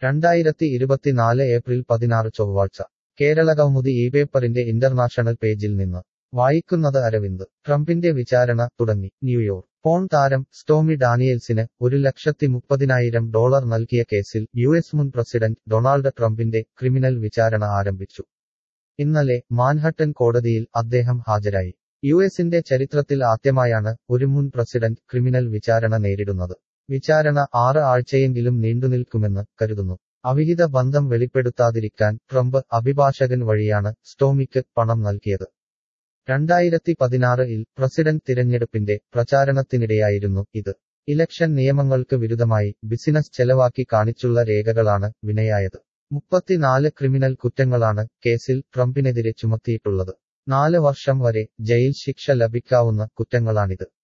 രണ്ടായിരത്തി ഇരുപത്തിനാല് ഏപ്രിൽ പതിനാറ് ചൊവ്വാഴ്ച കേരളകൗമുദി ഈ പേപ്പറിന്റെ ഇന്റർനാഷണൽ പേജിൽ നിന്ന് വായിക്കുന്നത് അരവിന്ദ് ട്രംപിന്റെ വിചാരണ തുടങ്ങി ന്യൂയോർക്ക് പോൺ താരം സ്റ്റോമി ഡാനിയൽസിന് ഒരു ലക്ഷത്തി മുപ്പതിനായിരം ഡോളർ നൽകിയ കേസിൽ യു എസ് മുൻ പ്രസിഡന്റ് ഡൊണാൾഡ് ട്രംപിന്റെ ക്രിമിനൽ വിചാരണ ആരംഭിച്ചു ഇന്നലെ മാൻഹട്ടൻ കോടതിയിൽ അദ്ദേഹം ഹാജരായി യു എസിന്റെ ചരിത്രത്തിൽ ആദ്യമായാണ് ഒരു മുൻ പ്രസിഡന്റ് ക്രിമിനൽ വിചാരണ നേരിടുന്നത് വിചാരണ ആറ് ആഴ്ചയെങ്കിലും നീണ്ടുനിൽക്കുമെന്ന് കരുതുന്നു അവിഹിത ബന്ധം വെളിപ്പെടുത്താതിരിക്കാൻ ട്രംപ് അഭിഭാഷകൻ വഴിയാണ് സ്റ്റോമിക്ക് പണം നൽകിയത് രണ്ടായിരത്തി പതിനാറിൽ പ്രസിഡന്റ് തിരഞ്ഞെടുപ്പിന്റെ പ്രചാരണത്തിനിടെയായിരുന്നു ഇത് ഇലക്ഷൻ നിയമങ്ങൾക്ക് വിരുദ്ധമായി ബിസിനസ് ചെലവാക്കി കാണിച്ചുള്ള രേഖകളാണ് വിനയായത് മുപ്പത്തിനാല് ക്രിമിനൽ കുറ്റങ്ങളാണ് കേസിൽ ട്രംപിനെതിരെ ചുമത്തിയിട്ടുള്ളത് നാല് വർഷം വരെ ജയിൽ ശിക്ഷ ലഭിക്കാവുന്ന കുറ്റങ്ങളാണിത്